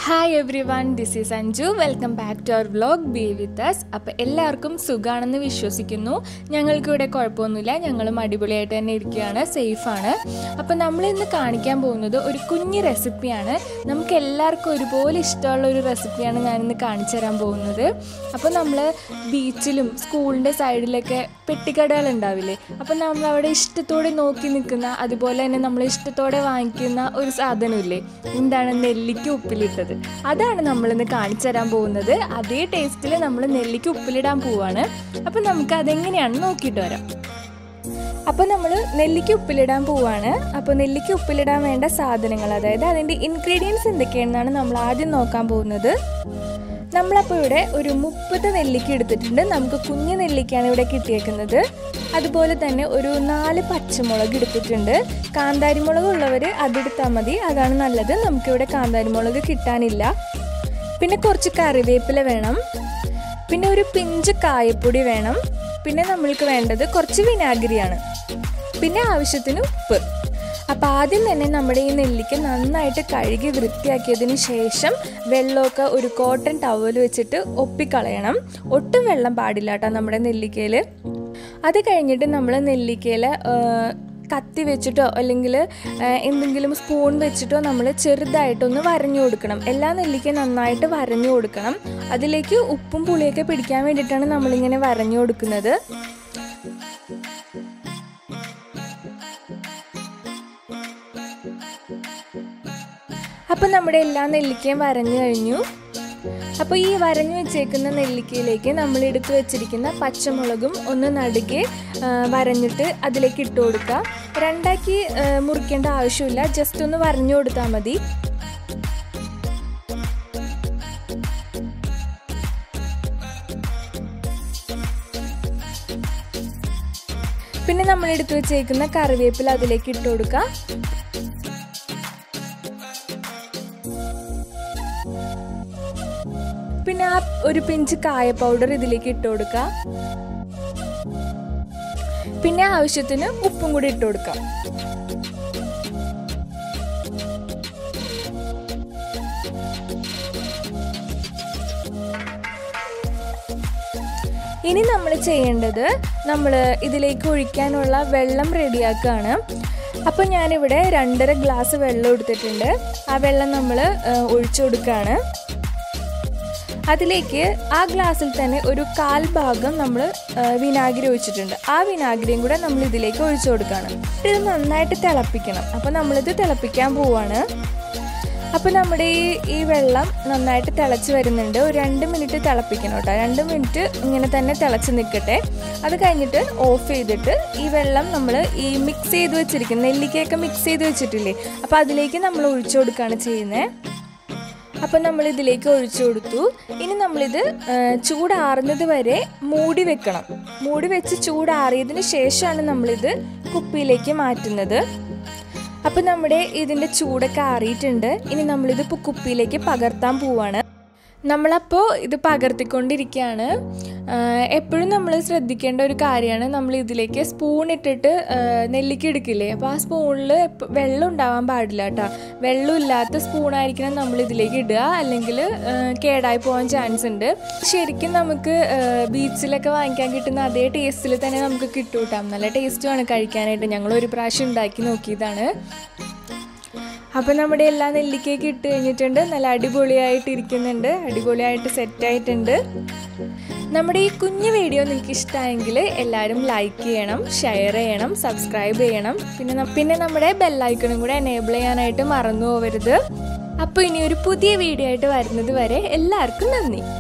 hi everyone this is Anju welcome back to our vlog be with us അപ്പോൾ എല്ലാവർക്കും സുഖാണെന്ന് വിശ്വസിക്കുന്നു ഞങ്ങൾക്കിവിടെ കുഴപ്പമൊന്നുമില്ല ഞങ്ങളും അടിപൊളിയായിട്ട് തന്നെ ഇരിക്കുകയാണ് സേഫാണ് അപ്പോൾ നമ്മൾ ഇന്ന് കാണിക്കാൻ പോകുന്നത് ഒരു കുഞ്ഞു റെസിപ്പിയാണ് നമുക്ക് എല്ലാവർക്കും ഒരുപോലെ ഇഷ്ടമുള്ള ഒരു റെസിപ്പിയാണ് ഞാനിന്ന് കാണിച്ചു തരാൻ പോകുന്നത് അപ്പോൾ നമ്മൾ ബീച്ചിലും സ്കൂളിൻ്റെ സൈഡിലൊക്കെ പെട്ടിക്കടകൾ ഉണ്ടാവില്ലേ അപ്പോൾ നമ്മൾ അവിടെ ഇഷ്ടത്തോടെ നോക്കി നിൽക്കുന്ന അതുപോലെ തന്നെ നമ്മൾ ഇഷ്ടത്തോടെ വാങ്ങിക്കുന്ന ഒരു സാധനമില്ലേ എന്താണ് നെല്ലിക്ക ഉപ്പിലിട്ടത് അതാണ് നമ്മളിന്ന് കാണിച്ചു തരാൻ പോകുന്നത് അതേ ടേസ്റ്റിൽ നമ്മൾ നെല്ലിക്ക ഉപ്പിലിടാൻ പോവാണ് അപ്പം നമുക്ക് അതെങ്ങനെയാണെന്ന് നോക്കിയിട്ട് വരാം അപ്പോൾ നമ്മൾ നെല്ലിക്ക ഉപ്പിലിടാൻ പോവാണ് അപ്പോൾ നെല്ലിക്ക ഉപ്പിലിടാൻ വേണ്ട സാധനങ്ങൾ അതായത് അതിൻ്റെ ഇൻഗ്രീഡിയൻസ് എന്തൊക്കെയാണെന്നാണ് നമ്മൾ ആദ്യം നോക്കാൻ പോകുന്നത് നമ്മളപ്പോൾ ഇവിടെ ഒരു മുപ്പത് നെല്ലിക്ക എടുത്തിട്ടുണ്ട് നമുക്ക് കുഞ്ഞു നെല്ലിക്കയാണ് ഇവിടെ കിട്ടിയേക്കുന്നത് അതുപോലെ തന്നെ ഒരു നാല് പച്ചമുളക് എടുത്തിട്ടുണ്ട് കാന്താരിമുളക് ഉള്ളവർ അതെടുത്താൽ മതി അതാണ് നല്ലത് നമുക്കിവിടെ കാന്താരിമുളക് കിട്ടാനില്ല പിന്നെ കുറച്ച് കറിവേപ്പില വേണം പിന്നെ ഒരു പിഞ്ച് കായപ്പൊടി വേണം പിന്നെ നമ്മൾക്ക് വേണ്ടത് കുറച്ച് വിനാഗിരിയാണ് പിന്നെ ആവശ്യത്തിന് ഉപ്പ് അപ്പം ആദ്യം തന്നെ നമ്മുടെ ഈ നെല്ലിക്ക നന്നായിട്ട് കഴുകി വൃത്തിയാക്കിയതിന് ശേഷം വെള്ളമൊക്കെ ഒരു കോട്ടൺ ടവൽ വെച്ചിട്ട് ഒപ്പിക്കളയണം ഒട്ടും വെള്ളം പാടില്ല കേട്ടോ നമ്മുടെ നെല്ലിക്കയിൽ അത് കഴിഞ്ഞിട്ട് നമ്മൾ നെല്ലിക്കയിൽ കത്തി വെച്ചിട്ടോ അല്ലെങ്കിൽ എന്തെങ്കിലും സ്പൂൺ വെച്ചിട്ടോ നമ്മൾ ചെറുതായിട്ടൊന്ന് വരഞ്ഞു കൊടുക്കണം എല്ലാ നെല്ലിക്ക നന്നായിട്ട് വരഞ്ഞു കൊടുക്കണം അതിലേക്ക് ഉപ്പും പുളിയൊക്കെ പിടിക്കാൻ വേണ്ടിയിട്ടാണ് നമ്മളിങ്ങനെ വരഞ്ഞു കൊടുക്കുന്നത് അപ്പം നമ്മുടെ എല്ലാ നെല്ലിക്കയും വരഞ്ഞു കഴിഞ്ഞു അപ്പോൾ ഈ വരഞ്ഞു വെച്ചേക്കുന്ന നെല്ലിക്കയിലേക്ക് നമ്മൾ എടുത്തു വെച്ചിരിക്കുന്ന പച്ചമുളകും ഒന്ന് നടുകെ വരഞ്ഞിട്ട് അതിലേക്ക് ഇട്ട് കൊടുക്കുക രണ്ടാക്കി മുറിക്കേണ്ട ആവശ്യമില്ല ജസ്റ്റ് ഒന്ന് വരഞ്ഞു കൊടുത്താൽ മതി പിന്നെ നമ്മൾ എടുത്തു വെച്ചേക്കുന്ന കറിവേപ്പില അതിലേക്ക് ഇട്ട് കൊടുക്കുക പിന്നെ ആ ഒരു പിഞ്ച് കായ പൗഡർ ഇതിലേക്ക് ഇട്ട് കൊടുക്കുക പിന്നെ ആവശ്യത്തിന് ഉപ്പും കൂടി ഇട്ട് കൊടുക്കാം ഇനി നമ്മൾ ചെയ്യേണ്ടത് നമ്മൾ ഇതിലേക്ക് ഒഴിക്കാനുള്ള വെള്ളം റെഡിയാക്കുകയാണ് അപ്പോൾ ഞാനിവിടെ രണ്ടര ഗ്ലാസ് വെള്ളം എടുത്തിട്ടുണ്ട് ആ വെള്ളം നമ്മൾ ഒഴിച്ചു കൊടുക്കുകയാണ് അതിലേക്ക് ആ ഗ്ലാസ്സിൽ തന്നെ ഒരു കാൽ ഭാഗം നമ്മൾ വിനാഗിരി ഒഴിച്ചിട്ടുണ്ട് ആ വിനാഗിരിയും കൂടെ നമ്മൾ ഇതിലേക്ക് ഒഴിച്ചു കൊടുക്കുകയാണ് ഇത് നന്നായിട്ട് തിളപ്പിക്കണം അപ്പോൾ നമ്മളിത് തിളപ്പിക്കാൻ പോവാണ് അപ്പോൾ നമ്മുടെ ഈ ഈ വെള്ളം നന്നായിട്ട് തിളച്ച് വരുന്നുണ്ട് ഒരു രണ്ട് മിനിറ്റ് തിളപ്പിക്കണം കേട്ടോ രണ്ട് മിനിറ്റ് ഇങ്ങനെ തന്നെ തിളച്ച് നിൽക്കട്ടെ അത് കഴിഞ്ഞിട്ട് ഓഫ് ചെയ്തിട്ട് ഈ വെള്ളം നമ്മൾ ഈ മിക്സ് ചെയ്ത് വെച്ചിരിക്കുന്ന നെല്ലിക്കയൊക്കെ മിക്സ് ചെയ്ത് വെച്ചിട്ടില്ലേ അപ്പോൾ അതിലേക്ക് നമ്മൾ ഒഴിച്ചു കൊടുക്കുകയാണ് ചെയ്യുന്നത് അപ്പം നമ്മൾ ഇതിലേക്ക് ഒഴിച്ചു കൊടുത്തു ഇനി നമ്മളിത് ചൂടാറുന്നത് വരെ മൂടി വെക്കണം മൂടി വെച്ച് ചൂടാറിയതിന് ശേഷമാണ് നമ്മളിത് കുപ്പിയിലേക്ക് മാറ്റുന്നത് അപ്പം നമ്മുടെ ഇതിൻ്റെ ചൂടൊക്കെ ആറിയിട്ടുണ്ട് ഇനി നമ്മളിത് ഇപ്പോൾ കുപ്പിയിലേക്ക് പകർത്താൻ പോവാണ് നമ്മളപ്പോൾ ഇത് പകർത്തിക്കൊണ്ടിരിക്കുകയാണ് എപ്പോഴും നമ്മൾ ശ്രദ്ധിക്കേണ്ട ഒരു കാര്യമാണ് നമ്മൾ ഇതിലേക്ക് സ്പൂൺ ഇട്ടിട്ട് നെല്ലിക്ക എടുക്കില്ലേ അപ്പോൾ ആ സ്പൂണിൽ വെള്ളം ഉണ്ടാവാൻ പാടില്ല കേട്ടോ വെള്ളം ഇല്ലാത്ത സ്പൂണായിരിക്കണം നമ്മൾ ഇതിലേക്ക് ഇടുക അല്ലെങ്കിൽ കേടായി പോകാൻ ചാൻസ് ഉണ്ട് ശരിക്കും നമുക്ക് ബീച്ചിലൊക്കെ വാങ്ങിക്കാൻ കിട്ടുന്ന അതേ ടേസ്റ്റിൽ തന്നെ നമുക്ക് കിട്ടും കേട്ടോ നല്ല ടേസ്റ്റുമാണ് കഴിക്കാനായിട്ട് ഞങ്ങൾ ഒരു പ്രാവശ്യം ഉണ്ടാക്കി നോക്കിയതാണ് അപ്പോൾ നമ്മുടെ എല്ലാ നെല്ലിക്കയൊക്കെ ഇട്ട് കഴിഞ്ഞിട്ടുണ്ട് നല്ല അടിപൊളിയായിട്ട് ഇരിക്കുന്നുണ്ട് അടിപൊളിയായിട്ട് സെറ്റായിട്ടുണ്ട് നമ്മുടെ ഈ കുഞ്ഞു വീഡിയോ നിങ്ങൾക്ക് ഇഷ്ടമായെങ്കിൽ എല്ലാവരും ലൈക്ക് ചെയ്യണം ഷെയർ ചെയ്യണം സബ്സ്ക്രൈബ് ചെയ്യണം പിന്നെ പിന്നെ നമ്മുടെ ബെല്ലൈക്കണും കൂടെ എനേബിൾ ചെയ്യാനായിട്ട് മറന്നു പോകരുത് അപ്പോൾ ഇനി ഒരു പുതിയ വീഡിയോ ആയിട്ട് വരുന്നത് വരെ എല്ലാവർക്കും നന്ദി